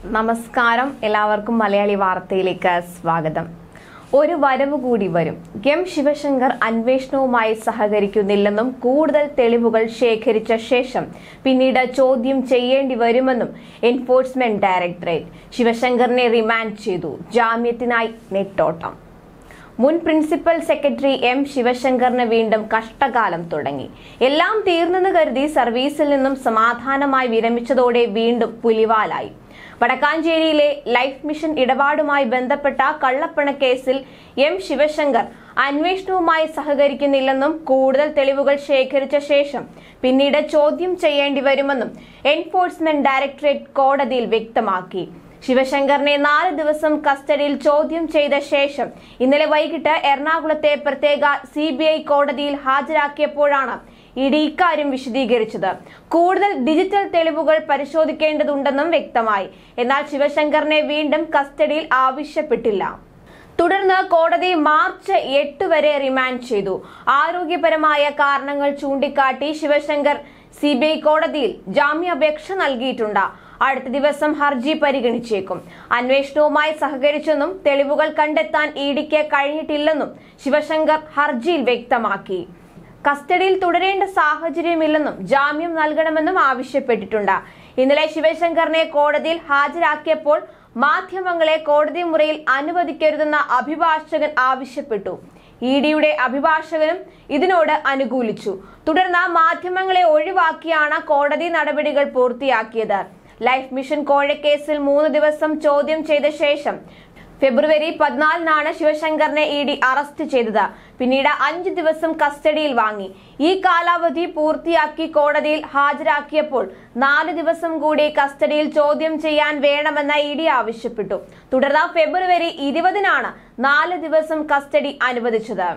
നമസ്കാരം എല്ലാവർക്കും മലയാളി വാർത്തയിലേക്ക് സ്വാഗതം ഒരു വരവ് കൂടി വരും എം ശിവശങ്കർ അന്വേഷണവുമായി സഹകരിക്കുന്നില്ലെന്നും കൂടുതൽ തെളിവുകൾ ശേഖരിച്ച ശേഷം പിന്നീട് ചോദ്യം ചെയ്യേണ്ടി വരുമെന്നും എൻഫോഴ്സ്മെന്റ് ഡയറക്ടറേറ്റ് ശിവശങ്കറിനെ റിമാൻഡ് ചെയ്തു ജാമ്യത്തിനായി നെട്ടോട്ടം മുൻ പ്രിൻസിപ്പൽ സെക്രട്ടറി എം ശിവശങ്കറിന് വീണ്ടും കഷ്ടകാലം തുടങ്ങി എല്ലാം തീർന്നെന്ന് കരുതി സർവീസിൽ നിന്നും സമാധാനമായി വിരമിച്ചതോടെ വീണ്ടും പുലിവാലായി വടക്കാഞ്ചേരിയിലെ ലൈഫ് മിഷൻ ഇടപാടുമായി ബന്ധപ്പെട്ട കള്ളപ്പണ കേസിൽ എം ശിവശങ്കർ അന്വേഷണവുമായി സഹകരിക്കുന്നില്ലെന്നും കൂടുതൽ തെളിവുകൾ ശേഖരിച്ച ശേഷം പിന്നീട് ചോദ്യം ചെയ്യേണ്ടി വരുമെന്നും എൻഫോഴ്സ്മെന്റ് ഡയറക്ടറേറ്റ് കോടതിയിൽ വ്യക്തമാക്കി ശിവശങ്കറിനെ നാല് ദിവസം കസ്റ്റഡിയിൽ ചോദ്യം ചെയ്ത ശേഷം ഇന്നലെ വൈകിട്ട് എറണാകുളത്തെ പ്രത്യേക സി കോടതിയിൽ ഹാജരാക്കിയപ്പോഴാണ് ഇഡി ഇക്കാര്യം വിശദീകരിച്ചത് കൂടുതൽ ഡിജിറ്റൽ തെളിവുകൾ പരിശോധിക്കേണ്ടതുണ്ടെന്നും വ്യക്തമായി എന്നാൽ ശിവശങ്കറിനെ വീണ്ടും കസ്റ്റഡിയിൽ ആവശ്യപ്പെട്ടില്ല തുടർന്ന് കോടതി മാർച്ച് എട്ട് വരെ റിമാൻഡ് ചെയ്തു ആരോഗ്യപരമായ കാരണങ്ങൾ ചൂണ്ടിക്കാട്ടി ശിവശങ്കർ സി കോടതിയിൽ ജാമ്യാപേക്ഷ നൽകിയിട്ടുണ്ട് അടുത്ത ദിവസം ഹർജി പരിഗണിച്ചേക്കും അന്വേഷണവുമായി സഹകരിച്ചെന്നും തെളിവുകൾ കണ്ടെത്താൻ ഇഡിക്ക് കഴിഞ്ഞിട്ടില്ലെന്നും ശിവശങ്കർ ഹർജിയിൽ വ്യക്തമാക്കി കസ്റ്റഡിയിൽ തുടരേണ്ട സാഹചര്യമില്ലെന്നും ജാമ്യം നൽകണമെന്നും ആവശ്യപ്പെട്ടിട്ടുണ്ട് ഇന്നലെ ശിവശങ്കറിനെ കോടതിയിൽ ഹാജരാക്കിയപ്പോൾ മാധ്യമങ്ങളെ കോടതി മുറിയിൽ അനുവദിക്കരുതെന്ന അഭിഭാഷകൻ ആവശ്യപ്പെട്ടു ഇ ഡിയുടെ അഭിഭാഷകനും ഇതിനോട് അനുകൂലിച്ചു തുടർന്ന് മാധ്യമങ്ങളെ ഒഴിവാക്കിയാണ് കോടതി നടപടികൾ പൂർത്തിയാക്കിയത് ലൈഫ് മിഷൻ കോഴക്കേസിൽ മൂന്ന് ദിവസം ചോദ്യം ചെയ്ത ശേഷം ഫെബ്രുവരി പതിനാലിനാണ് ശിവശങ്കറിനെ ഇ ഡി അറസ്റ്റ് ചെയ്തത് പിന്നീട് അഞ്ച് ദിവസം കസ്റ്റഡിയിൽ വാങ്ങി ഈ കാലാവധി പൂർത്തിയാക്കി കോടതിയിൽ ഹാജരാക്കിയപ്പോൾ നാല് ദിവസം കൂടി കസ്റ്റഡിയിൽ ചോദ്യം ചെയ്യാൻ വേണമെന്ന് ഇ ഡി ആവശ്യപ്പെട്ടു തുടർന്ന് ഫെബ്രുവരി ഇരുപതിനാണ് നാല് ദിവസം കസ്റ്റഡി അനുവദിച്ചത്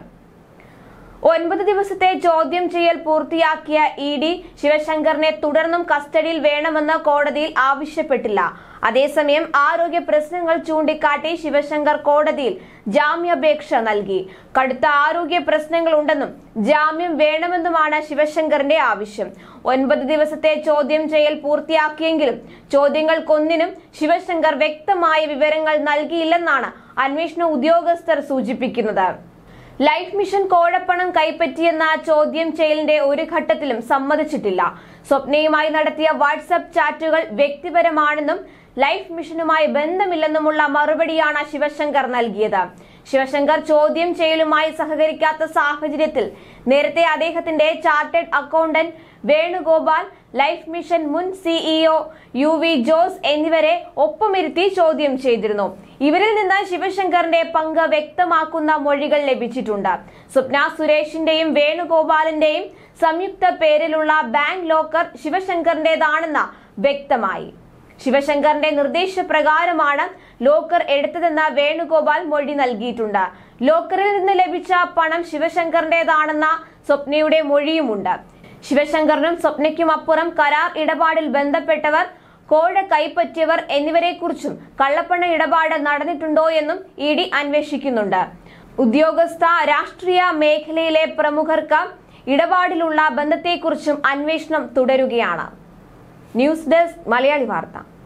ഒൻപത് ദിവസത്തെ ചോദ്യം ചെയ്യൽ പൂർത്തിയാക്കിയ ഇ ഡി ശിവശങ്കറിനെ തുടർന്നും കസ്റ്റഡിയിൽ വേണമെന്ന് കോടതിയിൽ ആവശ്യപ്പെട്ടില്ല അതേസമയം ആരോഗ്യ പ്രശ്നങ്ങൾ ചൂണ്ടിക്കാട്ടി ശിവശങ്കർ കോടതിയിൽ ജാമ്യാപേക്ഷ നൽകി കടുത്ത ആരോഗ്യ പ്രശ്നങ്ങൾ ഉണ്ടെന്നും ജാമ്യം വേണമെന്നുമാണ് ശിവശങ്കറിന്റെ ആവശ്യം ഒൻപത് ദിവസത്തെ ചോദ്യം ചെയ്യൽ പൂർത്തിയാക്കിയെങ്കിലും ചോദ്യങ്ങൾക്കൊന്നിനും ശിവശങ്കർ വ്യക്തമായ വിവരങ്ങൾ നൽകിയില്ലെന്നാണ് അന്വേഷണ ഉദ്യോഗസ്ഥർ സൂചിപ്പിക്കുന്നത് ലൈഫ് മിഷൻ കോഴപ്പണം കൈപ്പറ്റിയെന്ന ചോദ്യം ചെയ്യലിന്റെ ഒരു ഘട്ടത്തിലും സമ്മതിച്ചിട്ടില്ല സ്വപ്നയുമായി നടത്തിയ വാട്സപ്പ് ചാറ്റുകൾ വ്യക്തിപരമാണെന്നും ലൈഫ് മിഷനുമായി ബന്ധമില്ലെന്നുമുള്ള മറുപടിയാണ് ശിവശങ്കർ നൽകിയത് ശിവശങ്കർ ചോദ്യം ചെയ്യലുമായി സഹകരിക്കാത്ത സാഹചര്യത്തിൽ നേരത്തെ അദ്ദേഹത്തിന്റെ chartered accountant Venugopal life mission മുൻ സിഇഒ യു വി ജോസ് എന്നിവരെ ഒപ്പമിരുത്തി ചോദ്യം ചെയ്തിരുന്നു ഇവരിൽ നിന്ന് ശിവശങ്കറിന്റെ പങ്ക് വ്യക്തമാക്കുന്ന മൊഴികൾ ലഭിച്ചിട്ടുണ്ട് സ്വപ്ന സുരേഷിന്റെയും വേണുഗോപാലിന്റെയും സംയുക്ത പേരിലുള്ള ബാങ്ക് ലോക്കർ ശിവശങ്കറിന്റേതാണെന്ന് വ്യക്തമായി ശിവശങ്കറിന്റെ നിർദ്ദേശപ്രകാരമാണ് ലോക്കർ എടുത്തതെന്ന് വേണുഗോപാൽ മൊഴി നൽകിയിട്ടുണ്ട് ലോക്കറിൽ നിന്ന് ലഭിച്ച പണം ശിവശങ്കറിന്റേതാണെന്ന സ്വപ്നയുടെ മൊഴിയുമുണ്ട് ശിവശങ്കറിനും സ്വപ്നയ്ക്കും അപ്പുറം കരാർ ഇടപാടിൽ ബന്ധപ്പെട്ടവർ കോഴ കൈപ്പറ്റിയവർ എന്നിവരെക്കുറിച്ചും കള്ളപ്പണ ഇടപാട് നടന്നിട്ടുണ്ടോ എന്നും ഇ ഡി അന്വേഷിക്കുന്നുണ്ട് ഉദ്യോഗസ്ഥ രാഷ്ട്രീയ മേഖലയിലെ പ്രമുഖർക്ക് ഇടപാടിലുള്ള ബന്ധത്തെക്കുറിച്ചും അന്വേഷണം തുടരുകയാണ് ന്യൂസ് ഡെസ്ക് മലയാളി വാർത്ത